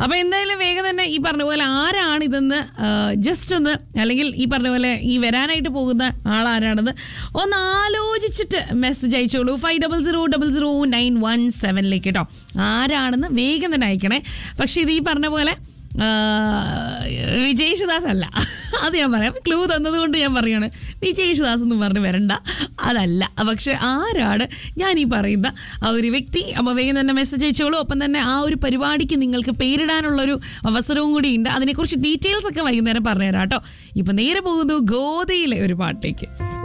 അപ്പൊ എന്തായാലും വേഗം തന്നെ ഈ പറഞ്ഞ പോലെ ആരാണ് ഇതെന്ന് ജസ്റ്റ് ഒന്ന് അല്ലെങ്കിൽ ഈ പറഞ്ഞ പോലെ ഈ വരാനായിട്ട് പോകുന്ന ആളാരാണെന്ന് ഒന്ന് ആലോചിച്ചിട്ട് മെസ്സേജ് അയച്ചോളൂ five double zero double zero nine one സെവനിലേക്ക് കേട്ടോ ആരാണെന്ന് വേഗം തന്നെ അയക്കണേ പക്ഷെ ഇത് ഈ പറഞ്ഞ പോലെ ആ, വിജയ് യേശുദാസ് അല്ല അത് ഞാൻ പറയാം ക്ലൂ തന്നതുകൊണ്ട് ഞാൻ പറയാണ് വിജയ് യേശുദാസ് എന്ന് പറഞ്ഞ് വരണ്ട അതല്ല പക്ഷെ ആരാണ് ഞാൻ ഈ പറയുന്ന ആ ഒരു വ്യക്തി അപ്പോൾ വേഗം തന്നെ മെസ്സേജ് അയച്ചോളൂ ഒപ്പം തന്നെ ആ ഒരു പരിപാടിക്ക് നിങ്ങൾക്ക് പേരിടാനുള്ളൊരു അവസരവും കൂടി ഉണ്ട് അതിനെക്കുറിച്ച് ഡീറ്റെയിൽസ് ഒക്കെ വൈകുന്നേരം പറഞ്ഞുതരാം കേട്ടോ ഇപ്പം നേരെ പോകുന്നു ഗോതയിലെ ഒരു പാട്ടേക്ക്